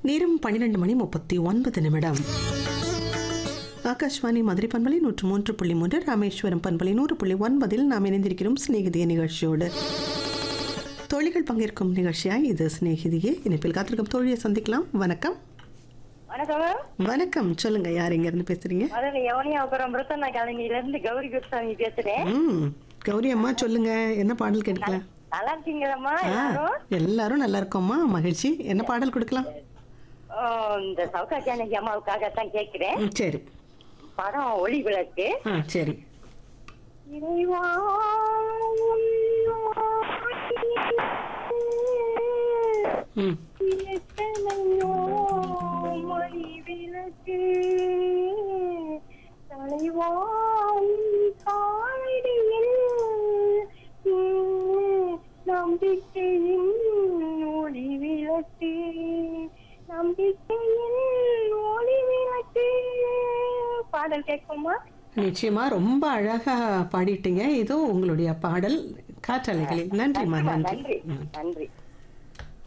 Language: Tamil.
நேரம் பன்னிரெண்டு மணி முப்பத்தி ஒன்பது நிமிடம் ஆகாஷ்வாணி மதுரை பண்பலை நூற்று மூன்று புள்ளி மூன்று ராமேஸ்வரம் பண்பலை நூறு புள்ளி ஒன்பதில் நாம் இணைந்திருக்கிறோம் சிநேகிதிய நிகழ்ச்சியோடு தோழிகள் பங்கேற்கும் நிகழ்ச்சியாய் இது சிநேகிதியே இணைப்பில் காத்திருக்கும் தோழியை சந்திக்கலாம் வணக்கம் வணக்கம் வணக்கம் சொல்லுங்க யார் எங்க இருந்து பேசுறீங்க முதல்ல யவனியாபுரம் பிரசன்னா காலனில இருந்து கௌரி குருசாமி பேசுறேன் ம் கௌரி அம்மா சொல்லுங்க என்ன பாடல் கேட்கலாம் நல்லா இருக்கீங்களம்மா ஆ, எல்லாரும் எல்லாரும் நல்லா இருக்கோம்மா மகிழ்ச்சி என்ன பாடல் கொடுக்கலாம் ஆ, இந்த சவுகா ஜானகி அம்மாவுக்காகத்தான் கேட்கிறேன் ம், சரி படம் ஒளி விளக்கு ஆ சரி இறைவா, ம் எத்தனையோ ஒளி விளக்கு தலைவா உன் காலடியில் நின்று நம்பிக்கையின் ஒளி விளக்கு நம்பிக்கையின் ஒளி விளக்கு பாடல் கேட்குமா நிச்சயமா ரொம்ப அழகா பாடிட்டீங்க இதோ உங்களுடைய பாடல் காற்றலைகளில் நன்றிம்மா நன்றி நன்றி நன்றி